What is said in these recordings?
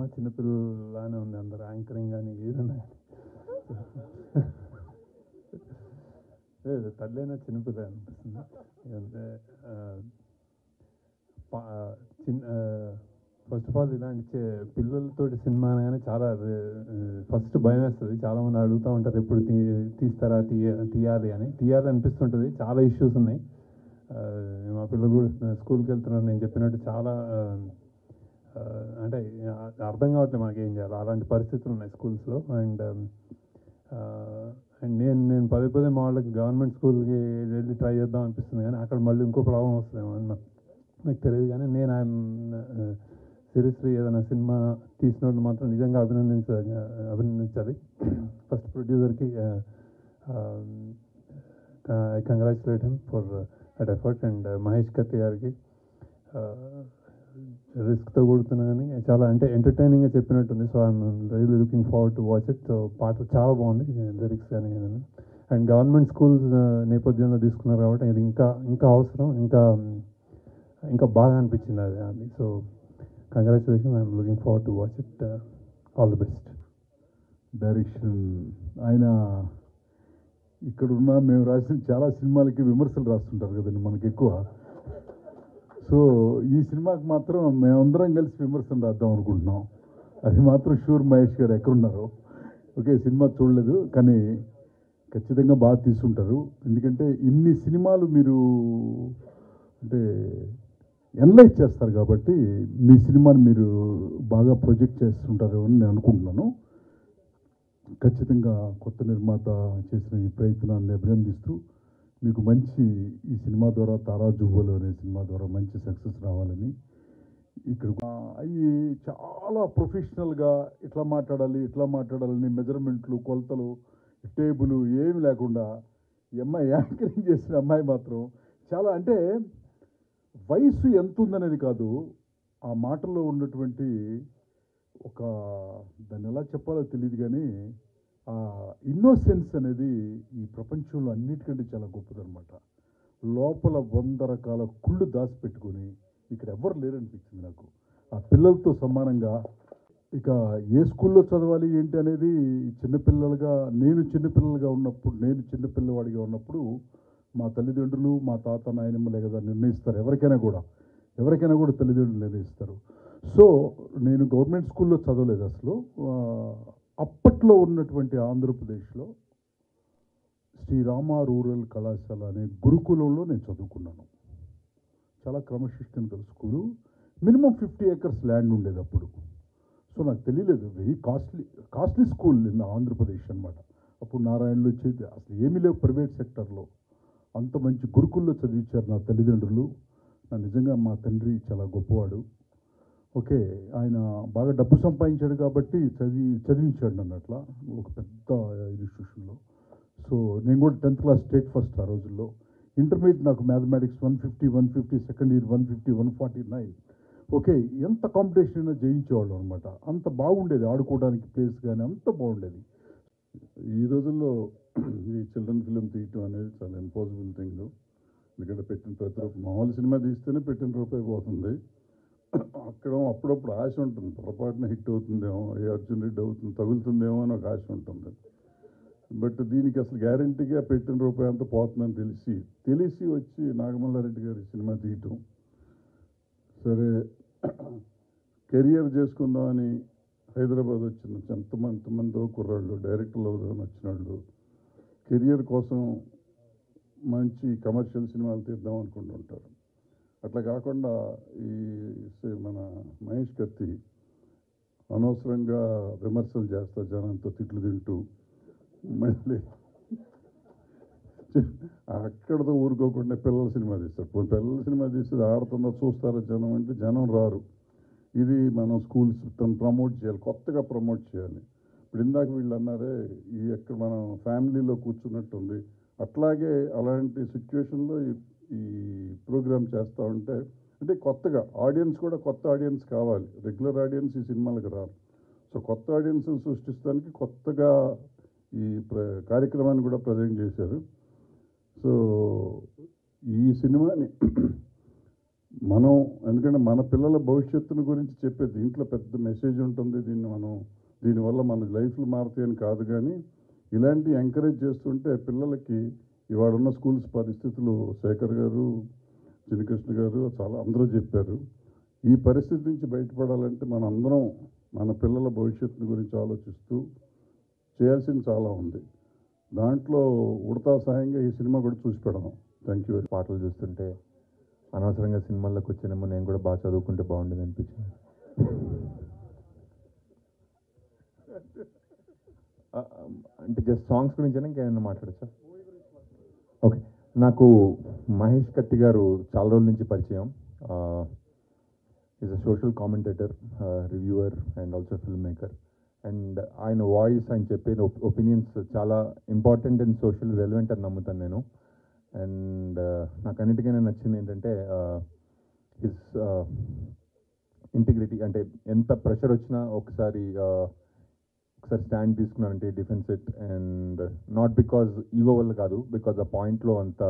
చిన్నపిల్లలానే ఉంది అందరు యాంకరింగ్ కానీ ఏదైనా లేదు తల్లైనా చిన్నపిల్ల అనిపిస్తుంది అంటే ఆ, పా- చిన్న ఫస్ట్ ఆఫ్ ఆల్ ఇలాంటి చే- పిల్లలతోటి సినిమా అనగానే చాలా ఫస్ట్ భయం వేస్తుంది చాలా మంది అడుగుతూ ఉంటారు ఎప్పుడు తీ తీస్తారా తీయ తీయాలి అని తీయాలి అనిపిస్తుంటుంది చాలా ఇష్యూస్ ఉన్నాయి ఆ, మా పిల్లలు కూడా స్కూల్కి వెళ్తున్నారు నేను చెప్పినట్టు చాలా ఆ, ఆ, అంటే ఆ- అర్థం కావట్లేదు మనకి ఏం చేయాలి అలాంటి పరిస్థితులు ఉన్నాయి స్కూల్స్లో అండ్ అండ్ నేను నేను పదే పదే మా వాళ్ళకి గవర్నమెంట్ స్కూల్కి వెళ్ళి ట్రై చేద్దాం అనిపిస్తుంది కానీ అక్కడ మళ్ళీ ఇంకో ప్రాబ్లం వస్తుందేమో అని నాకు నాకు తెలియదు కానీ నేను ఐఎమ్ సీరియస్లీ ఏదైనా సినిమా తీసినోళ్ళు మాత్రం నిజంగా అభినందించ అభినందించాలి ఫస్ట్ ప్రొడ్యూసర్కి I congratulate him for at effort and Mahesh Kathi గారికి రిస్క్తో కూడుతున్నా కానీ చాలా అంటే ఎంటర్టైనింగ్గా చెప్పినట్టుంది so I'm really looking forward to watch it so పాట చాలా బాగుంది లిరిక్స్ కానీ ఏదైనా అండ్ గవర్నమెంట్ స్కూల్స్ నేపథ్యంలో తీసుకున్నారు కాబట్టి ఇది ఇంకా ఇంకా అవసరం ఇంకా ఇంకా బాగా అనిపించింది అది అది so congratulation I'm looking forward to watch it all the best direction ఆయన ఇక్కడున్న మేము రాసిన చాలా సినిమాలకి విమర్శలు రాస్తుంటారు కదండి మనకి ఎక్కువ సో ఈ సినిమాకి మాత్రం మేమందరం కలిసి విమర్శలు రాద్దాం అనుకుంటున్నాం అది మాత్రం షూర్ మహేష్ గారు ఎక్కడున్నారో ఓకే సినిమా చూడలేదు కానీ ఖచ్చితంగా బాగా తీసుంటారు ఎందుకంటే ఇన్ని సినిమాలు మీరు అంటే ఎనలైజ్ చేస్తారు కాబట్టి మీ సినిమాని మీరు బాగా ప్రొజెక్ట్ చేస్తుంటారు అని నేను అనుకుంటున్నాను ఖచ్చితంగా కొత్త నిర్మాత చేసిన ఈ ప్రయత్నాన్ని అభినందిస్తూ మీకు మంచి ఈ సినిమా ద్వారా తారా జువ్వలు అనే సినిమా ద్వారా మంచి సక్సెస్ రావాలని ఇక్కడ అవి చాలా ప్రొఫెషనల్గా ఇట్లా మాట్లాడాలి ఇట్లా మాట్లాడాలని మెజర్మెంట్లు కొలతలు టేబుల్ ఏమి లేకుండా ఈ అమ్మాయి యాంకరింగ్ చేసిన అమ్మాయి మాత్రం చాలా అంటే వయసు ఎంత ఉందనేది కాదు ఆ మాటల్లో ఉన్నటువంటి ఒక దాన్ని ఎలా చెప్పాలో తెలియదు కానీ ఆ ఇన్నోసెన్స్ అనేది ఈ ప్రపంచంలో అన్నిటికంటే చాలా గొప్పదనమాట లోపల వంద రకాల కుళ్ళు దాచిపెట్టుకొని ఇక్కడ ఎవ్వరు లేరనిపించింది నాకు ఆ పిల్లలతో సమానంగా ఇక ఏ స్కూల్లో చదవాలి ఏంటి అనేది చిన్నపిల్లలుగా నేను చిన్నపిల్లలుగా ఉన్నప్పుడు నేను చిన్నపిల్లవాడిగా ఉన్నప్పుడు మా తల్లిదండ్రులు మా తాత నాయనమ్మలే కదా నిర్ణయిస్తారు ఎవరికైనా కూడా ఎవరికైనా కూడా తల్లిదండ్రులు నిర్ణయిస్తారు సో నేను గవర్నమెంట్ స్కూల్లో చదవలేదు అసలు ఆ, అప్పట్లో ఉన్నటువంటి ఆంధ్రప్రదేశ్లో శ్రీరామ రూరల్ కళాశాల అనే గురుకులంలో నేను చదువుకున్నాను చాలా క్రమశిక్షణ గల school minimum fifty acres land ఉండేది అప్పుడు సో నాకు తెలియలేదు very costly costly school in Andhra Pradesh అనమాట అప్పుడు నారాయణలో వచ్చేది అసలు ఏమీ లేవు ప్రైవేట్ సెక్టర్లో అంత మంచి గురుకుల్లో చదివించారు నా తల్లిదండ్రులు నా నిజంగా మా తండ్రి చాలా గొప్పవాడు ఓకే ఆయన బాగా డబ్బు సంపాదించాడు కాబట్టి చదివి చదివించాడు నన్ను అట్లా ఒక పెద్ద ఇన్స్టిట్యూషన్లో సో నేను కూడా టెన్త్ క్లాస్ స్టేట్ ఫస్ట్ ఆ రోజుల్లో ఇంటర్మీడియట్ నాకు mathematics one fifty one fifty second year one fifty one forty nine okay ఎంత కాంపిటీషన్ అయినా జయించేవాళ్ళం అనమాట అంత బాగుండేది ఆడుకోవడానికి ప్లేస్ కానీ అంత బాగుండేది ఈ రోజుల్లో ఈ చిల్డ్రన్ ఫిలిం తీయటం అనేది చాలా ఇంపాసిబుల్ థింగ్ ఎందుకంటే పెట్టిన ప్రతి రూపాయి మామూలు సినిమా తీస్తేనే పెట్టిన రూపాయి పోతుంది అక్కడ అప్పుడప్పుడు ఆశ ఉంటుంది పొరపాటున హిట్ అవుతుందేమో ఏ అర్జున్ రెడ్డి అవుతుంది తగులుతుందేమో అని ఒక ఆశ ఉంటుంది బట్ దీనికి అసలు గ్యారంటీగా పెట్టిన రూపాయి అంతా పోతుందని తెలిసి తెలిసి వచ్చి నాగమల్లారెడ్డి గారి సినిమా తీయటం సరే కెరియర్ చేసుకుందామని హైదరాబాద్ వచ్చిన ఎంతమంది ఎంతమందో కుర్రాళ్ళు డైరెక్టర్లు అవుదామని వచ్చిన వాళ్ళు కెరియర్ కోసం మంచి కమర్షియల్ సినిమాలు తీద్దాం అనుకుంటుంటారు అట్లా కాకుండా ఈ సే- మన మహేష్ కత్తి అనవసరంగా విమర్శలు చేస్తా జనంతో తిట్లు తింటూ మళ్ళీ అక్కడతో ఊరుకోకుండా పిల్లల సినిమా తీస్తారు పోనీ పిల్లల సినిమా తీస్తే ఆడుతుందో చూస్తారో జనం అంటే జనం రారు ఇది మనం స్కూల్స్ తను ప్రమోట్ చేయాలి కొత్తగా ప్రమోట్ చేయాలి ఇప్పుడు ఇందాక వీళ్ళు అన్నారే ఈ ఎక్కడ మనం ఫ్యామిలీలో కూర్చున్నట్టుంది అట్లాగే అలాంటి సిచ్యువేషన్లో ఈ ఈ ప్రోగ్రామ్ చేస్తూ ఉంటే అంటే కొత్తగా ఆడియన్స్ కూడా కొత్త ఆడియన్స్ కావాలి రెగ్యులర్ ఆడియన్స్ ఈ సినిమాలకు రారు సో కొత్త ఆడియన్స్ సృష్టిస్తానికి కొత్తగా ఈ ప్ర కార్యక్రమాన్ని కూడా ప్రజెంట్ చేశారు సో ఈ సినిమాని మనం ఎందుకంటే మన పిల్లల భవిష్యత్తును గురించి చెప్పే దీంట్లో పెద్ద మెసేజ్ ఉంటుంది దీన్ని మనం దీనివల్ల మన లైఫ్లు మారుతాయని కాదు కానీ ఇలాంటి ఎంకరేజ్ చేస్తుంటే పిల్లలకి ఇవాళ ఉన్న స్కూల్స్ పరిస్థితులు శేఖర్ గారు చిన్నకృష్ణ గారు చాలా అందరూ చెప్పారు ఈ పరిస్థితి నుంచి బయటపడాలంటే మన అందరం మన పిల్లల భవిష్యత్తు గురించి ఆలోచిస్తూ చేయాల్సింది చాలా ఉంది దాంట్లో ఉడతా సహాయంగా ఈ సినిమా కూడా చూసి పెడదాం థ్యాంక్ యూ వెరీ పాటలు చూస్తుంటే అనవసరంగా సినిమాల్లోకి వచ్చానేమో నేను కూడా బాగా చదువుకుంటే బాగుండేది అనిపించింది ఆ, అంటే జస్ట్ సాంగ్స్ గురించి ఇంకేమైనా మాట్లాడచ్చా ఓకే నాకు మహేష్ కత్తి గారు చాలా రోజుల నుంచి పరిచయం is a social commentator reviewer and also film maker and ఆయన వాయిస్ ఆయన చెప్పే ఒపీనియన్స్ చాలా ఇంపార్టెంట్ అండ్ సోషల్ రెలవెంట్ అని నమ్ముతాను నేను అండ్ నాకు అన్నిటికైనా నచ్చింది ఏంటంటే హిస్ ఇంటిగ్రిటీ అంటే ఎంత ప్రెషర్ వచ్చినా ఒకసారి uh, ఒకసారి స్టాండ్ తీసుకున్నారంటే defence it and not because ego వల్ల కాదు బికాజ్ ఆ పాయింట్లో అంత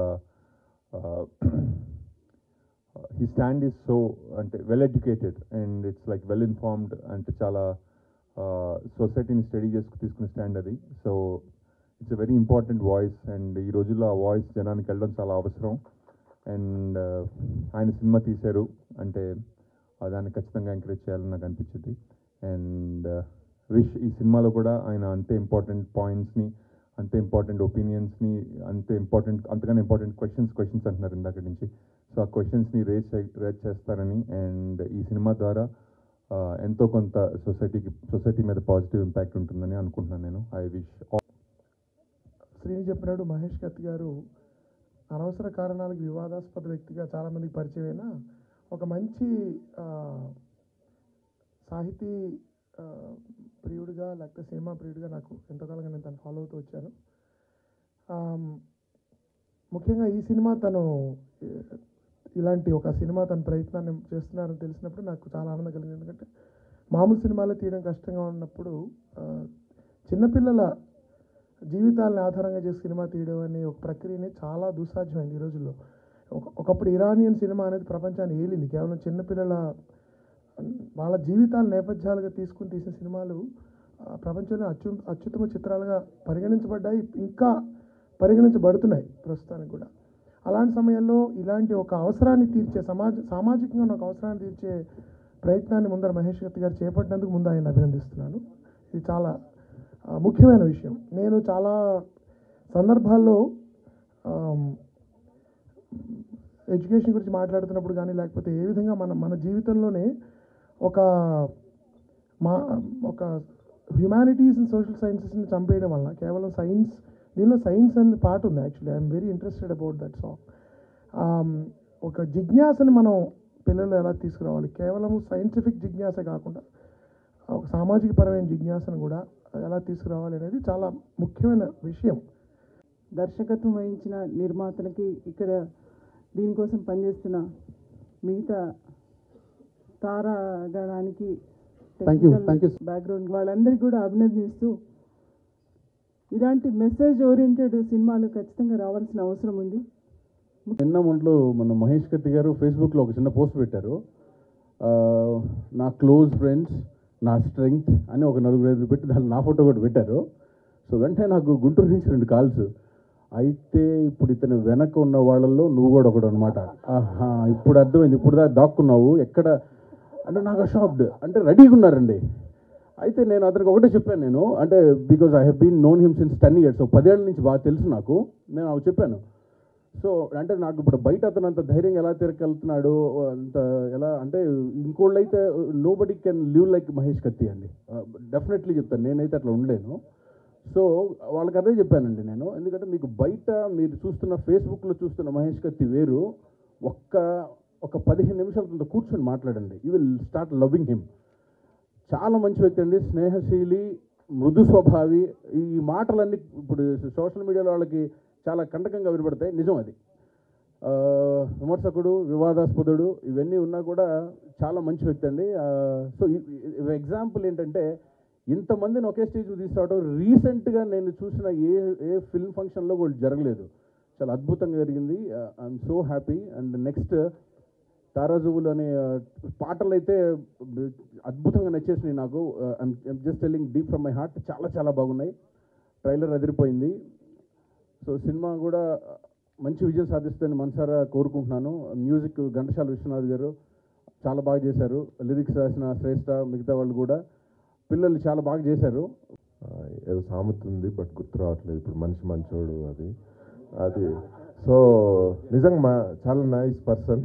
హీ స్టాండ్ ఈజ్ సో అంటే well educated and it's like well informed అంటే చాలా సొసైటీని స్టడీ చేసుకు తీసుకునే స్టాండ్ అది so it's a very important voice and ఈ రోజుల్లో ఆ వాయిస్ జనానికి వెళ్ళడం చాలా అవసరం అండ్ ఆయన సినిమా తీశారు అంటే ఆ దాన్ని ఖచ్చితంగా ఎంకరేజ్ చేయాలని నాకు అనిపించింది అండ్ విష్ ఈ సినిమాలో కూడా ఆయన అంతే ఇంపార్టెంట్ పాయింట్స్ని అంతే ఇంపార్టెంట్ ఒపీనియన్స్ని అంతే ఇంపార్టెంట్ అంతకన్నా ఇంపార్టెంట్ క్వశ్చన్స్ క్వశ్చన్స్ అంటున్నారు ఇందాక నుంచి సో ఆ క్వశ్చన్స్ని రేజ్ రేజ్ చేస్తారని అండ్ ఈ సినిమా ద్వారా ఆ, ఎంతో కొంత సొసైటీకి సొసైటీ మీద పాజిటివ్ ఇంపాక్ట్ ఉంటుందని అనుకుంటున్నాను నేను ఐ విష్ శ్రీని చెప్పినట్టు మహేష్ కత్తి గారు అనవసర కారణాలకు వివాదాస్పద వ్యక్తిగా చాలామందికి పరిచయమైన ఒక మంచి ఆ, సాహితీ ఆ, ప్రియుడిగా లేకపోతే సినిమా ప్రియుడిగా నాకు ఎంతకాలంగా నేను తను ఫాలో అవుతూ వచ్చాను ఆమ్, ముఖ్యంగా ఈ సినిమా తను ఏ, ఇలాంటి ఒక సినిమా తన ప్రయత్నాన్ని చేస్తున్నారని తెలిసినప్పుడు నాకు చాలా ఆనందం కలిగింది ఎందుకంటే మామూలు సినిమాలు తీయడం కష్టంగా ఉన్నప్పుడు ఆ, చిన్నపిల్లల జీవితాలను ఆధారంగా చేసి సినిమా తీయడం అనే ఒక ప్రక్రియని చాలా దుస్సాధ్యమైంది ఈ రోజుల్లో ఒక- ఒకప్పుడు ఇరానియన్ సినిమా అనేది ప్రపంచాన్ని ఏలింది కేవలం చిన్నపిల్లల వాళ్ళ జీవితాల నేపథ్యాలుగా తీసుకుని తీసిన సినిమాలు ఆ, ప్రపంచంలో అత్యు అత్యుత్తమ చిత్రాలుగా పరిగణించబడ్డాయి ఇంకా పరిగణించబడుతున్నాయి ప్రస్తుతానికి కూడా అలాంటి సమయంలో ఇలాంటి ఒక అవసరాన్ని తీర్చే సమాజ సామాజికంగా ఉన్న ఒక అవసరాన్ని తీర్చే ప్రయత్నాన్ని ముందర మహేష్ కత్తి గారు చేపట్టినందుకు ముందు ఆయన అభినందిస్తున్నాను ఇది చాలా ఆ, ముఖ్యమైన విషయం నేను చాలా సందర్భాల్లో ఆమ్, ఎడ్యుకేషన్ గురించి మాట్లాడుతున్నప్పుడు కానీ లేకపోతే ఏ విధంగా మన మన జీవితంలోనే ఒక మా ఒక హ్యుమానిటీస్ అండ్ సోషల్ సైన్సెస్ని చంపేయడం వల్ల కేవలం సైన్స్ దీనిలో సైన్స్ అనే పార్ట్ ఉంది actually I'm very interested about that song ఒక జిజ్ఞాసని మనం పిల్లలు ఎలా తీసుకురావాలి కేవలం సైంటిఫిక్ జిజ్ఞాస కాకుండా ఒక సామాజిక పరమైన జిజ్ఞాసను కూడా ఎలా తీసుకురావాలి అనేది చాలా ముఖ్యమైన విషయం దర్శకత్వం వహించిన నిర్మాతలకి ఇక్కడ దీనికోసం పనిచేస్తున్న మిగతా తారాగణానికి Thank you, thank you. Background వాళ్ళందరికీ కూడా అభినందిస్తూ ఇలాంటి మెసేజ్ ఓరియంటెడ్ సినిమాలు ఖచ్చితంగా రావాల్సిన అవసరం ఉంది నిన్న మొంట్లో మన మహేష్ కత్తి గారు ఫేస్బుక్లో ఒక చిన్న పోస్ట్ పెట్టారు ఆ, నా క్లోజ్ ఫ్రెండ్స్ నా స్ట్రెంగ్త్ అని ఒక నలుగురు ఐదు పెట్టి దాంట్లో నా ఫోటో కూడా పెట్టారు సో వెంటనే నాకు గుంటూరు నుంచి రెండు కాల్స్ అయితే ఇప్పుడు ఇతను వెనక ఉన్న వాళ్ళల్లో నువ్వు కూడా ఒకడు అనమాట ఇప్పుడు అర్థమైంది ఇప్పుడు దా దాక్కున్నావు ఎక్కడ అంటే నాకు షాక్డ్ అంటే రెడీగా ఉన్నారండి అయితే నేను అతనికి ఒకటే చెప్పాను నేను అంటే because I have been known him since ten years పదేళ్ళ నుంచి బాగా తెలుసు నాకు నేను అవి చెప్పాను సో అంటే నాకు ఇప్పుడు బయట అతను అంత ధైర్యం ఎలా తిరగలుగుతున్నాడు అంత ఎలా అంటే ఇంకోళ్ళు అయితే nobody can live like Mahesh Kathi అండి డెఫినెట్లీ చెప్తాను నేనైతే అట్లా ఉండలేను సో వాళ్ళకి అదే చెప్పానండి నేను ఎందుకంటే మీకు బయట మీరు చూస్తున్న ఫేస్బుక్లో చూస్తున్న మహేష్ కత్తి వేరు ఒక్క ఒక పదిహేను నిమిషాల కింద కూర్చొని మాట్లాడండి you will start loving him చాలా మంచి వ్యక్తి అండి స్నేహశీలి మృదు స్వభావి ఈ మాటలన్నీ ఇప్పుడు సోషల్ మీడియాలో వాళ్ళకి చాలా కంటకంగా వినపడతాయి నిజం అది ఆ, విమర్శకుడు వివాదాస్పదుడు ఇవన్నీ ఉన్నా కూడా చాలా మంచి వ్యక్తి అండి సో ఎగ్జాంపుల్ ఏంటంటే ఇంతమందిని ఒకే స్టేజ్ తీసుకురావడం రీసెంట్గా నేను చూసిన ఏ ఏ ఫిల్మ్ ఫంక్షన్లో కూడా జరగలేదు చాలా అద్భుతంగా జరిగింది I'm so happy and next Tarajuvvalu అనే ఆ, పాటలు అయితే బ- అద్భుతంగా నచ్చేసినాయి నాకు I'm just telling deep from my heart చాలా చాలా బాగున్నాయి ట్రైలర్ అదిరిపోయింది సో సినిమా కూడా మంచి విజయం సాధిస్తుందని మనసారా కోరుకుంటున్నాను మ్యూజిక్ ఘంటసాల విశ్వనాథ్ గారు చాలా బాగా చేశారు లిరిక్స్ రాసిన శ్రేష్ఠ మిగతా వాళ్ళు కూడా పిల్లలు చాలా బాగా చేశారు ఆ, ఏదో సామెత ఉంది బట్ గుర్తు రావట్లేదు ఇప్పుడు మనిషి మంచోడు అది అది సో నిజంగా మా చాలా నైస్ పర్సన్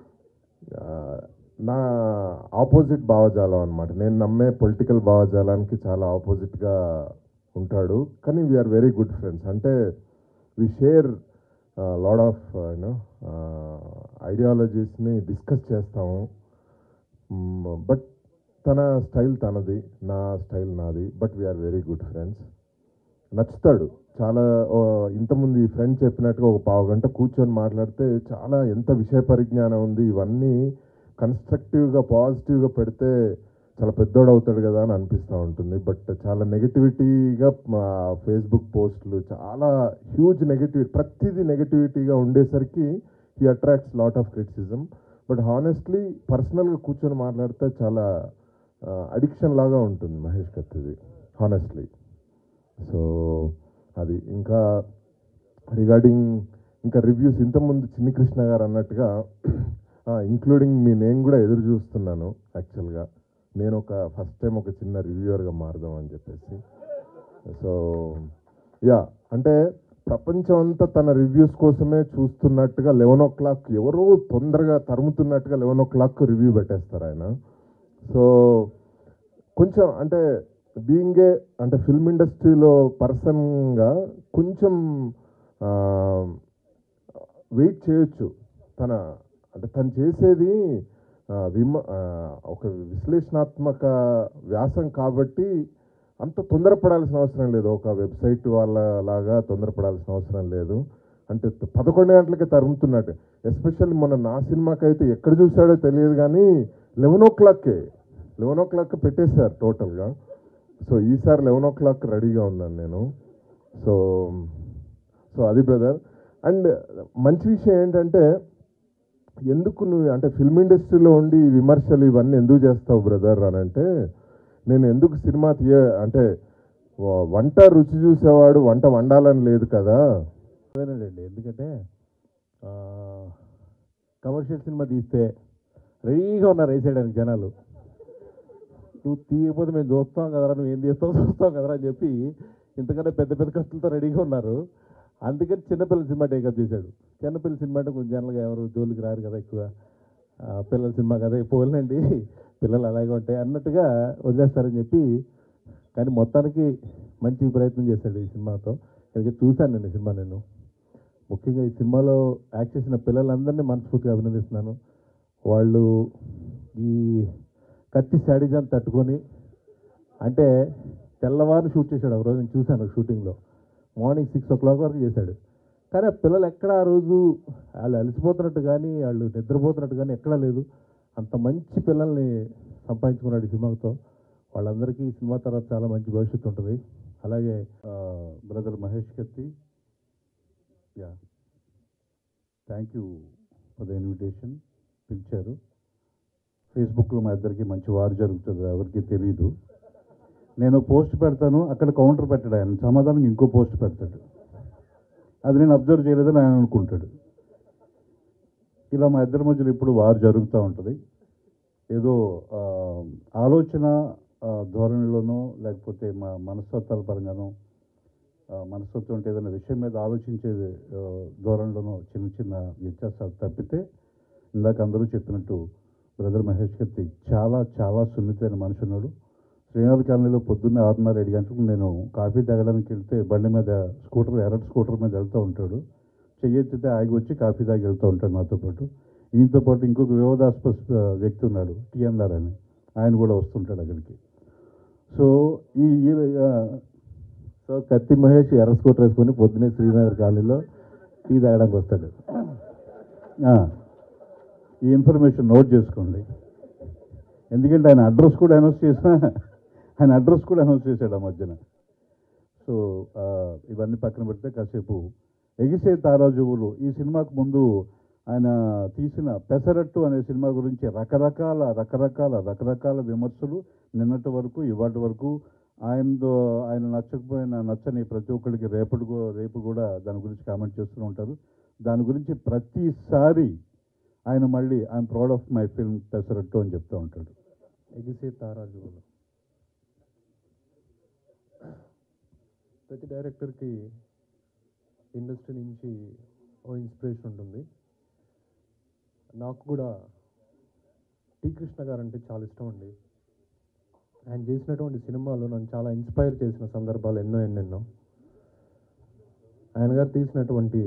నా ఆపోజిట్ భావజాలం అనమాట నేను నమ్మే పొలిటికల్ భావజాలానికి చాలా ఆపోజిట్గా ఉంటాడు కానీ వీఆర్ వెరీ గుడ్ ఫ్రెండ్స్ అంటే we share lot of you know ఐడియాలజీస్ని డిస్కస్ చేస్తాము బట్ తన స్టైల్ తనది నా స్టైల్ నాది but we are very good friends నచ్చుతాడు చాలా ఓ, ఇంతకుముందు ఈ ఫ్రెండ్ చెప్పినట్టుగా ఒక పావు గంట కూర్చొని మాట్లాడితే చాలా ఎంత విషయ పరిజ్ఞానం ఉంది ఇవన్నీ కన్స్ట్రక్టివ్గా పాజిటివ్గా పెడితే చాలా పెద్దోడు అవుతాడు కదా అని అనిపిస్తూ ఉంటుంది బట్ చాలా నెగటివిటీగా మా ఫేస్బుక్ పోస్టులు చాలా హ్యూజ్ నెగటివిటీ ప్రతిదీ నెగటివిటీగా ఉండేసరికి he attracts lot of criticism but honestly పర్సనల్గా కూర్చొని మాట్లాడితే చాలా అడిక్షన్ లాగా ఉంటుంది మహేష్ కత్తిది హానెస్ట్లీ సో అది ఇంకా రిగార్డింగ్ ఇంకా రివ్యూస్ ఇంతకుముందు చిన్ని కృష్ణ గారు అన్నట్టుగా ఇంక్లూడింగ్ మీ నేను కూడా ఎదురు చూస్తున్నాను యాక్చువల్గా నేను ఒక ఫస్ట్ టైం ఒక చిన్న రివ్యూవర్గా మారదాం అని చెప్పేసి సో యా అంటే ప్రపంచం అంతా తన రివ్యూస్ కోసమే చూస్తున్నట్టుగా లెవెన్ ఓ క్లాక్ ఎవరో తొందరగా తరుముతున్నట్టుగా లెవెన్ ఓ క్లాక్ రివ్యూ పెట్టేస్తారు ఆయన సో కొంచెం అంటే బీయింగ్ ఏ అంటే ఫిల్మ్ ఇండస్ట్రీలో పర్సన్గా కొంచెం వెయిట్ చేయొచ్చు తన అంటే తను చేసేది ఆ, విమ ఆ, ఒక విశ్లేషణాత్మక వ్యాసం కాబట్టి అంత తొందరపడాల్సిన అవసరం లేదు ఒక వెబ్సైట్ వాళ్ళ లాగా తొందరపడాల్సిన అవసరం లేదు అంటే త- పదకొండు గంటలకి తరుముతున్నట్టు ఎస్పెషల్లీ మొన్న నా సినిమాకి అయితే ఎక్కడ చూసాడో తెలియదు కానీ లెవెన్ ఓ క్లాక్కే లెవెన్ ఓ క్లాక్ పెట్టేశారు టోటల్గా సో ఈసారి లెవెన్ ఓ క్లాక్ రెడీగా ఉన్నాను నేను సో సో అది బ్రదర్ అండ్ మంచి విషయం ఏంటంటే ఎందుకు నువ్వు అంటే ఫిల్మ్ ఇండస్ట్రీలో ఉండి ఈ విమర్శలు ఇవన్నీ ఎందుకు చేస్తావు బ్రదర్ అని అంటే నేను ఎందుకు సినిమా తీయ అంటే వ- వంట రుచి చూసేవాడు వంట వండాలని లేదు కదా అదేనండి ఎందుకంటే కమర్షియల్ సినిమా తీస్తే రెడీగా ఉన్నారు వేసేయడానికి జనాలు నువ్వు తీయకపోతే మేము చూస్తాం కదరా నువ్వు ఏం చేస్తావు చూస్తాం కదరా అని చెప్పి ఇంతకన్నా పెద్ద పెద్ద ఖర్చులతో రెడీగా ఉన్నారు అందుకని చిన్నపిల్లల సినిమా టేకప్ చేశాడు చిన్నపిల్లల సినిమా అంటే కొంచెం జనరల్గా ఎవరు జోలికి రారు కదా ఎక్కువ ఆ, పిల్లల సినిమా కదా పోలండి పిల్లలు అలాగే ఉంటాయి అన్నట్టుగా వదిలేస్తారని చెప్పి కానీ మొత్తానికి మంచి ప్రయత్నం చేశాడు ఈ సినిమాతో ఇక్కడికి చూశాను నేను ఈ సినిమా నేను ముఖ్యంగా ఈ సినిమాలో యాక్ట్ చేసిన పిల్లలందరినీ మనస్ఫూర్తిగా అభినందిస్తున్నాను వాళ్ళు ఈ కత్తి శాడిజాన్ని తట్టుకొని అంటే తెల్లవారు షూట్ చేశాడు ఒక రోజు నేను చూశాను షూటింగ్లో మార్నింగ్ సిక్స్ ఓ క్లాక్ వరకు చేశాడు కానీ ఆ పిల్లలు ఎక్కడ ఆ రోజు వాళ్ళు అలసిపోతున్నట్టు కానీ వాళ్ళు నిద్రపోతున్నట్టు కానీ ఎక్కడా లేదు అంత మంచి పిల్లల్ని సంపాదించుకున్నాడు ఈ సినిమాతో వాళ్ళందరికీ ఈ సినిమా తర్వాత చాలా మంచి భవిష్యత్తు ఉంటుంది అలాగే brother Mahesh Kathi yeah thank you for the invitation పిలిచారు ఫేస్బుక్లో మా ఇద్దరికి మంచి వారు జరుగుతుంది ఎవరికి తెలియదు నేను పోస్ట్ పెడతాను అక్కడ కౌంటర్ పెట్టాడు ఆయన సమాధానం ఇంకో పోస్ట్ పెడతాడు అది నేను అబ్జర్వ్ చేయలేదని ఆయన అనుకుంటాడు ఇలా మా ఇద్దరి మధ్యలో ఇప్పుడు వారు జరుగుతూ ఉంటుంది ఏదో ఆ, ఆలోచన ఆ, ధోరణిలోనో లేకపోతే మా మనస్తత్వాల పరంగానో ఆ, మనస్తత్వం అంటే ఏదైనా విషయం మీద ఆలోచించే ఆ, ధోరణిలోనో చిన్న చిన్న వ్యత్యాసాలు తప్పితే ఇందాక అందరూ చెప్పినట్టు బ్రదర్ మహేష్ కత్తి చాలా చాలా సున్నితమైన మనిషి ఉన్నాడు శ్రీనాథ్ కాలనీలో పొద్దున్నే ఆరున్నర ఏడు గంటలకు నేను కాఫీ తాగడానికి వెళ్తే బండి మీద స్కూటర్ ఎర్రటి స్కూటర్ మీద వెళ్తూ ఉంటాడు చెయ్యెత్తితే ఆగి వచ్చి కాఫీ తాగి వెళ్తూ ఉంటాడు నాతో పాటు ఈయనతో పాటు ఇంకొక వివాదాస్పద వ్యక్తి ఉన్నాడు టిఎన్ఆర్ అని ఆయన కూడా వస్తుంటాడు అక్కడికి సో ఈ ఈ- ఆ, సో కత్తి మహేష్ ఎర్ర స్కూటర్ వేసుకొని పొద్దునే శ్రీనగర్ కాలనీలో టీ తాగడానికి వస్తాడు ఆ, ఈ ఇన్ఫర్మేషన్ నోట్ చేసుకోండి ఎందుకంటే ఆయన అడ్రస్ కూడా అనౌన్స్ చేసిన ఆయన అడ్రస్ కూడా అనౌన్స్ చేశాడు ఆ మధ్యన సో ఆ, ఇవన్నీ పక్కన పెడితే కాసేపు ఎగిసే తారాజువులు ఈ సినిమాకు ముందు ఆయన తీసిన పెసరట్టు అనే సినిమా గురించి రకరకాల రకరకాల రకరకాల విమర్శలు నిన్నటి వరకు ఇవాటి వరకు ఆయనతో ఆయన నచ్చకపోయిన నచ్చని ప్రతి ఒక్కరికి రేపటి కూ- రేపు కూడా దాని గురించి కామెంట్ చేస్తూ ఉంటారు దాని గురించి ప్రతిసారి ఆయన మళ్ళీ I'm proud of my film Pesarattu అని చెప్తూ ఉంటాడు ఎగిసే తారాజువులు ప్రతి డైరెక్టర్కి ఇండస్ట్రీ నుంచి ఓ ఇన్స్పిరేషన్ ఉంటుంది నాకు కూడా టీ కృష్ణ గారు అంటే చాలా ఇష్టం అండి ఆయన చేసినటువంటి సినిమాలు నన్ను చాలా ఇన్స్పైర్ చేసిన సందర్భాలు ఎన్నో ఎన్నెన్నో ఆయన గారు తీసినటువంటి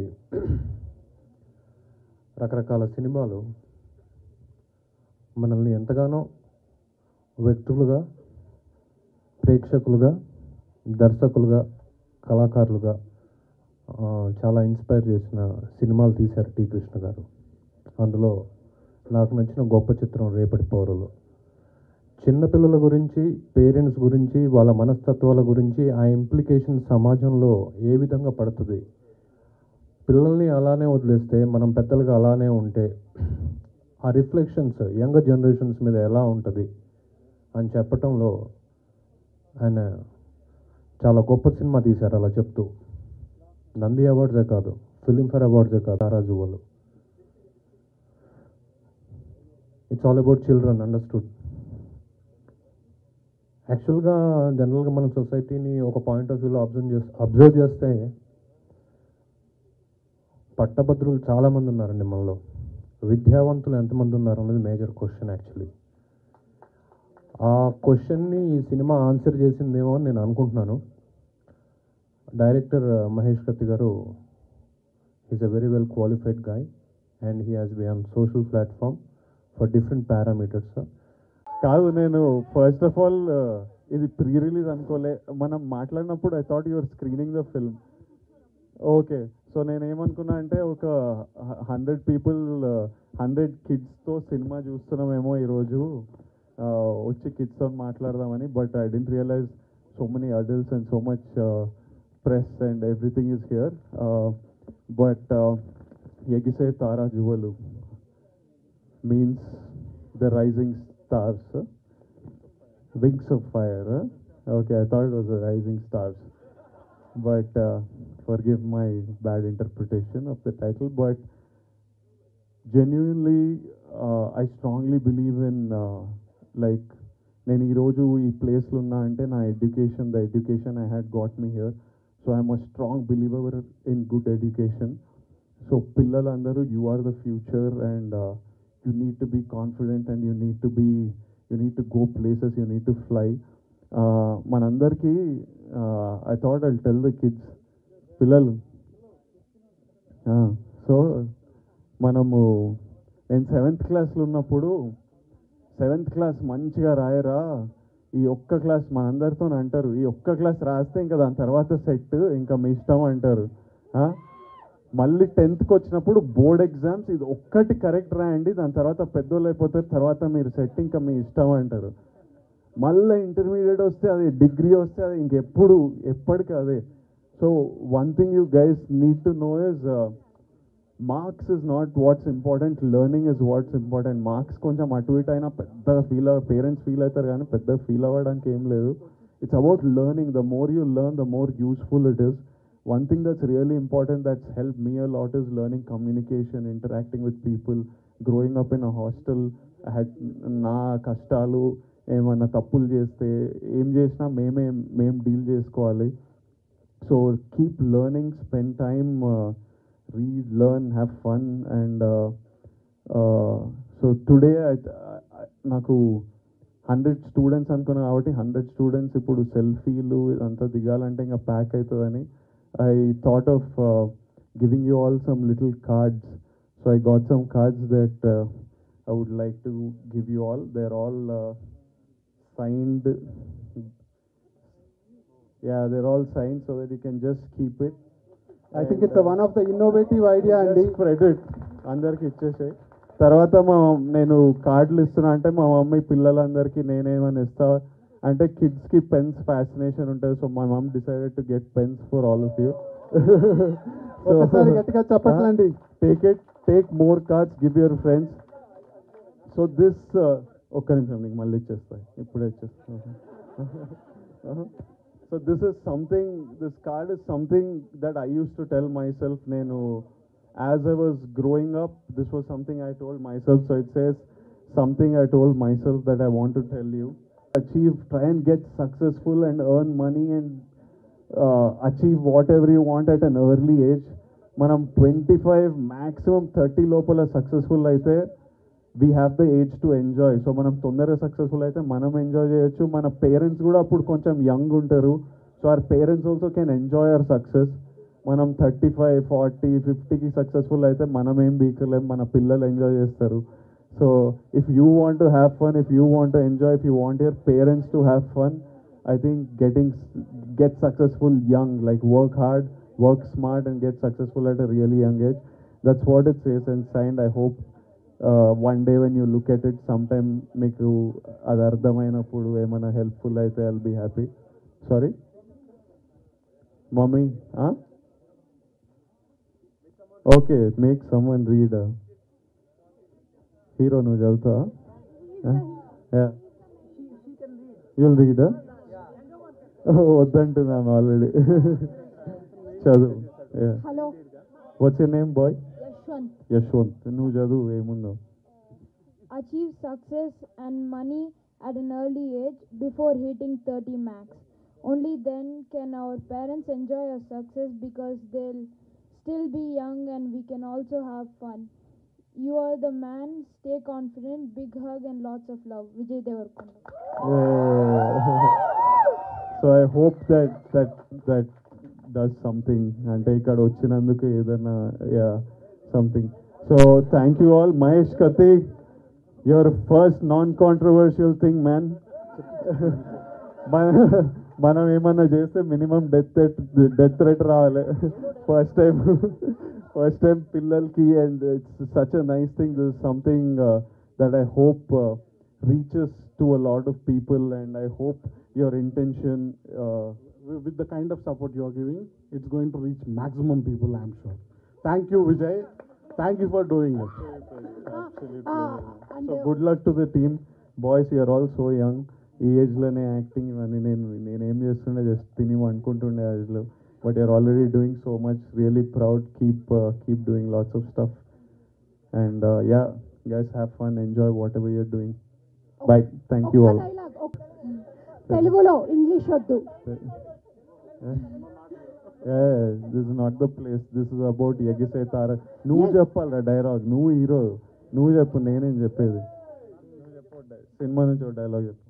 రకరకాల సినిమాలు మనల్ని ఎంతగానో వ్యక్తులుగా ప్రేక్షకులుగా దర్శకులుగా కళాకారులుగా ఆ, చాలా ఇన్స్పైర్ చేసిన సినిమాలు తీశారు టీ కృష్ణ గారు అందులో నాకు నచ్చిన గొప్ప చిత్రం రేపటి పౌరులు చిన్నపిల్లల గురించి పేరెంట్స్ గురించి వాళ్ళ మనస్తత్వాల గురించి ఆ ఇంప్లికేషన్ సమాజంలో ఏ విధంగా పడుతుంది పిల్లల్ని అలానే వదిలేస్తే మనం పెద్దలుగా అలానే ఉంటే ఆ రిఫ్లెక్షన్స్ యంగ్ జనరేషన్స్ మీద ఎలా ఉంటుంది అని చెప్పటంలో ఆయన చాలా గొప్ప సినిమా తీశారు అలా చెప్తూ నంది అవార్డ్సే కాదు ఫిలింఫేర్ అవార్డ్సే కాదు Tarajuvvalu it's all about children understood యాక్చువల్గా జనరల్గా మన సొసైటీని ఒక పాయింట్ ఆఫ్ వ్యూలో అబ్జర్వ్ చేస్తే అబ్జర్వ్ చేస్తే పట్టభద్రులు చాలామంది ఉన్నారండి మనలో విద్యావంతులు ఎంతమంది ఉన్నారు అన్నది మేజర్ క్వశ్చన్ యాక్చువల్లీ ఆ క్వశ్చన్ని ఈ సినిమా ఆన్సర్ చేసిందేమో అని నేను అనుకుంటున్నాను director Mahesh Kathi garu is a very well qualified guy and he has been on social platform for different parameters కాదు నేను ఫస్ట్ ఆఫ్ ఆల్ ఇది ప్రీ రిలీజ్ అనుకోలే మనం మాట్లాడినప్పుడు I thought your screening the film okay so నేను ఏమనుకున్నా అంటే ఒక హండ్రెడ్ పీపుల్ హండ్రెడ్ కిడ్స్తో సినిమా చూస్తున్నామేమో ఈరోజు uh, వచ్చి కిడ్స్తో మాట్లాడదామని but I didn't realise so many adults and so much press and everything is here but ఎగిసే Tarajuvvalu means the rising stars. huh? Wings of fire. huh? Okay, I thought it was the rising stars. But uh, forgive my bad interpretation of the title. But genuinely, uh, I strongly believe in uh, like నేను ఈరోజు ఈ ప్లేస్లో ఉన్నా అంటే నా education the education I had got me here so I'm a strong believer in good education so పిల్లలందరూ you are the future and you need to be confident and you need to be you need to go places you need to fly మనందరికీ I thought I tell the kids పిల్లలు so మనము నేను seventh క్లాస్లో ఉన్నప్పుడు seventh class మంచిగా రాయరా ఈ ఒక్క class మనందరితో అంటారు ఈ ఒక్క క్లాస్ రాస్తే ఇంకా దాని తర్వాత సెట్ ఇంకా మీ ఇష్టం అంటారు ఆ? మళ్ళీ టెన్త్కి వచ్చినప్పుడు బోర్డ్ ఎగ్జామ్స్ ఇది ఒక్కటి కరెక్ట్ రాయండి దాని తర్వాత పెద్దోళ్ళు అయిపోతారు తర్వాత మీరు సెట్ ఇంకా మీ ఇష్టం అంటారు మళ్ళీ ఇంటర్మీడియట్ వస్తే అది డిగ్రీ వస్తే అది ఇంకెప్పుడు ఎప్పటికీ అదే so one thing you guys need to know is marks is not what's important learning is what's important marks కొంచెం అటు ఇటు అయినా పెద్దగా ఫీల్ అవ పేరెంట్స్ ఫీల్ అవుతారు కానీ పెద్దగా ఫీల్ అవ్వడానికి ఏం లేదు it's about learning the more you learn the more useful it is one thing that's really important that's helped me a lot is learning communication interacting with people growing up in a hostel I had నా కష్టాలు ఏమన్నా తప్పులు చేస్తే ఏం చేసినా మేమే మేము deal చేసుకోవాలి so keep learning spend time read learn have fun and so today నాకు హండ్రెడ్ స్టూడెంట్స్ అనుకున్నా కాబట్టి హండ్రెడ్ స్టూడెంట్స్ ఇప్పుడు సెల్ఫీలు ఇదంతా దిగాలంటే ఇంకా ప్యాక్ అవుతుందని I thought of uh, giving you all some little cards. So I got some cards that uh, I would like to give you all. They're all uh, signed. Yeah, they're all signed so that you can just keep it. I think it's a one of the innovative idea అండి spread it అందరికి ఇచ్చేసాయి తర్వాత మా నేను కార్డులు ఇస్తున్నా అంటే మా మమ్మీ పిల్లలందరికీ నేనేమని ఇస్తా అంటే కిడ్స్ కి పెన్స్ ఫ్యాసినేషన్ ఉంటుంది so my mum decided to get pens for all of you ఒకసారి గట్టిగా చెప్పట్లండి take it take more cards give your friends so this ఒక్క నిమిషం నీకు మళ్ళీ ఇచ్చేస్తాయి ఇప్పుడే ఇచ్చేస్తాను so this is something this card is something that I used to tell myself నేను as I was growing up this was something I told myself so it says something I told myself that I want to tell you. Achieve, try and get successful and earn money and uh, achieve whatever you want at an early age. మనం twenty five maximum thirty లోపల successful అయితే we have the age to enjoy so మనం తొందరగా successful అయితే మనం enjoy చేయొచ్చు మన parents కూడా అప్పుడు కొంచెం యంగ్ ఉంటారు so our parents also can enjoy our success మనం థర్టీ ఫైవ్ ఫార్టీ ఫిఫ్టీకి సక్సెస్ఫుల్ అయితే మనం ఏం బీకలేం మన పిల్లలు ఎంజాయ్ చేస్తారు So if you want to have fun, if you want to enjoy, if you want your parents to have fun, I think getting get successful young, like work hard, work smart, and get successful at a really young age. That's what it says and signed. I hope uh, one day when you look at it, sometime మీకు అది అర్థమైనప్పుడు ఏమైనా helpful అయితే I'll be happy sorry mummy okay make someone read hero నువ్వు చదువుతావా you'll read వద్దంటున్నాను already చదువు hello what's your name boy Yashwanth Yashwanth నువ్వు చదువు ఏముందో achieve success and money at an early age before hitting 30 max. Only then can our parents enjoy our success because they'll still be young and we can also have fun. You are the man, stay confident, big hug and lots of love. Vijay Devarkonda. So I hope that that that does something అంటే ఇక్కడ వచ్చినందుకు ఏదైనా yeah something so thank you all Mahesh Kathi your first non controversial thing man మన మనం ఏమన్నా చేస్తే minimum death death threat రావాలి first time first time పిల్లలకి and it's such a nice thing this something that I hope reaches to a lot of people and I hope your intention with the kind of support you are giving, it's going to reach maximum people, I'm sure. Thank you, Vijay. Thank you for doing it. So good luck to the team boys you are all so young ఈ ఏజ్లోనే acting ఇవన్నీ నేను నేనేం చేస్తుండే just తిని అనుకుంటుండే ఏజ్లో but you are already doing so much really proud keep keep doing lots of stuff and yeah guys have fun enjoy whatever you're doing bye thank you all తెలుగులో ఇంగ్లీష్ వద్దు this is not the place this is about Egise Tara నువ్వు చెప్పాలరా dialogue నువ్వు hero నువ్వు చెప్పు నేనేం చెప్పేది నువ్వు చెప్పు సినిమా నుంచి ఒక డైలాగ్ చెప్పు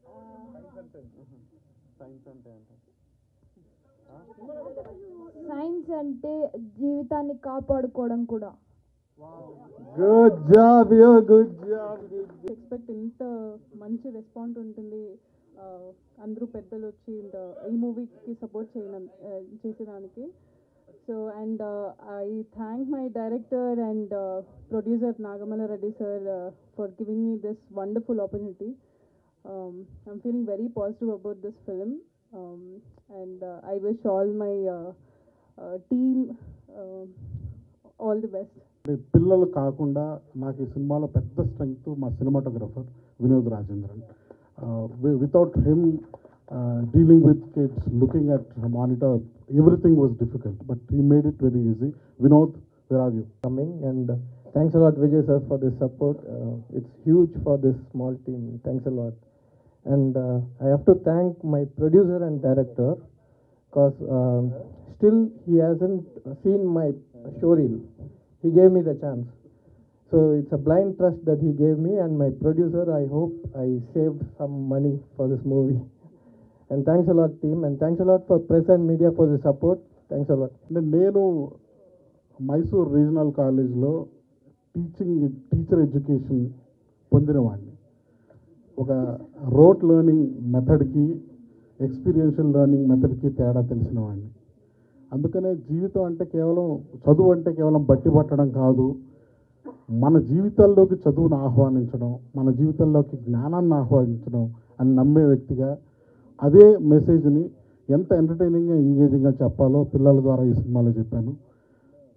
సైన్స్ అంటే జీవితాన్ని కాపాడుకోవడం కూడా good job yo good job expect ఇంత మంచి రెస్పాండ్ ఉంటుంది ఆ, అందరూ పెద్దలు వచ్చి ఇంత ఈ మూవీకి సపోర్ట్ చేయడం ఆ, చేసేదానికి so and I thank my director and producer Nagamalla Reddy sir for giving me this wonderful opportunity I'm feeling very positive about this film and I wish all my team all the best అంటే పిల్లలు కాకుండా నాకు ఈ సినిమాలో పెద్ద strength మా cinematographer Vinod Rajendran without him dealing with kids looking at monitor everything was difficult but he made it very easy Vinod where are you coming and uh, thanks a lot Vijay sir for this support uh, it's huge for this small team thanks a lot and uh, I have to thank my producer and director because um, still he hasn't seen my showreel he gave me the chance so it's a blind trust that he gave me and my producer I hope I saved some money for this movie and thanks a lot team and thanks a lot for press and media for the support thanks a lot అంటే నేను Mysore regional కాలేజ్లో teaching teacher education పొందినవాడిని ఒక rote learning మెథడ్కి experiential learning మెథడ్కి తేడా తెలిసిన వాడిని అందుకనే జీవితం అంటే కేవలం చదువు అంటే కేవలం బట్టి పట్టడం కాదు మన జీవితాల్లోకి చదువును ఆహ్వానించడం మన జీవితంలోకి జ్ఞానాన్ని ఆహ్వానించడం అని నమ్మే వ్యక్తిగా అదే మెసేజ్ని ఎంత ఎంటర్టైనింగ్గా ఎంగేజింగ్గా చెప్పాలో పిల్లల ద్వారా ఈ సినిమాలో చెప్పాను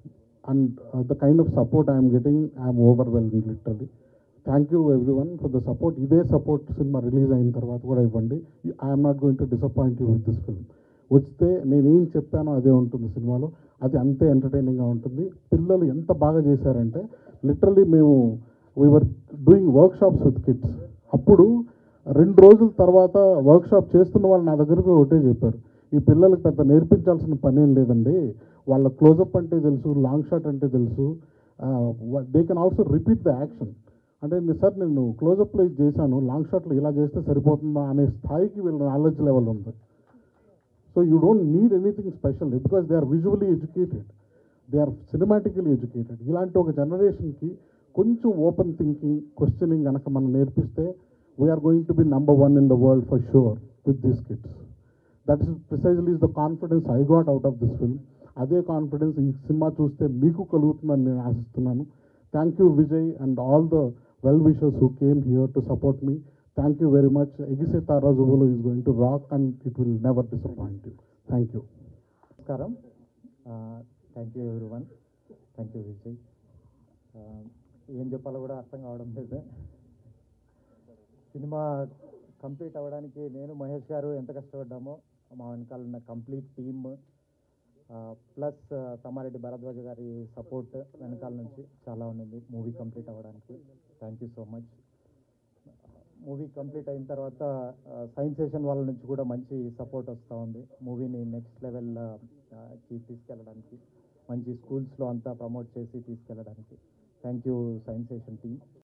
and the kind of support I'm getting I'm overwhelming literally thank you everyone for the support ఇదే సపోర్ట్ సినిమా రిలీజ్ అయిన తర్వాత కూడా ఇవ్వండి I'm not going to disappoint you with this film వస్తే నేనేం చెప్పానో అదే ఉంటుంది సినిమాలో అది అంతే ఎంటర్టైనింగ్గా ఉంటుంది పిల్లలు ఎంత బాగా చేశారంటే లిటరలీ మేము we are doing workshops with kids అప్పుడు రెండు రోజుల తర్వాత వర్క్ షాప్ చేస్తున్న వాళ్ళు నా దగ్గరకు ఒకటే చెప్పారు ఈ పిల్లలకు పెద్ద నేర్పించాల్సిన పని ఏం లేదండి వాళ్ళ క్లోజప్ అంటే తెలుసు లాంగ్ షాట్ అంటే తెలుసు they can also repeat the action అంటే నేను, సార్ నేను క్లోజప్లో ఇది చేశాను లాంగ్ షాట్లో ఇలా చేస్తే సరిపోతుందా అనే స్థాయికి వీళ్ళ నాలెడ్జ్ లెవెల్ ఉంది so you don't need anything special because they are visually educated they are cinematically educated ఇలాంటి ఒక జనరేషన్కి కొంచెం ఓపెన్ థింకింగ్ క్వశ్చనింగ్ కనుక మనం నేర్పిస్తే we are going to be number one in the world for sure with these kids that is precisely is the confidence I got out of this film అదే confidence ఈ cinema చూస్తే మీకు కలుగుతుందని నేను ఆశిస్తున్నాను thank you Vijay and all the well wishers who came here to support me thank you very much Egise Tarajuvvalu is going to rock and it will never disappoint you thank you నమస్కారం thank you everyone thank you Vijay ఏం చెప్పాలో కూడా అర్థం కావడం లేదు cinema complete అవ్వడానికి నేను మహేష్ గారు ఎంత కష్టపడ్డామో మా వెనకాల ఉన్న complete team plus Tammareddy Bharadwaja గారి సపోర్ట్ వెనకాల నుంచి చాలా ఉన్నది మూవీ కంప్లీట్ అవ్వడానికి thank you so much movie complete అయిన తర్వాత సైన్స్ సెషన్ వాళ్ళ నుంచి కూడా మంచి సపోర్ట్ వస్తూ ఉంది మూవీని నెక్స్ట్ లెవెల్కి తీసుకెళ్ళడానికి మంచి స్కూల్స్లో అంతా ప్రమోట్ చేసి తీసుకెళ్ళడానికి thank you science session team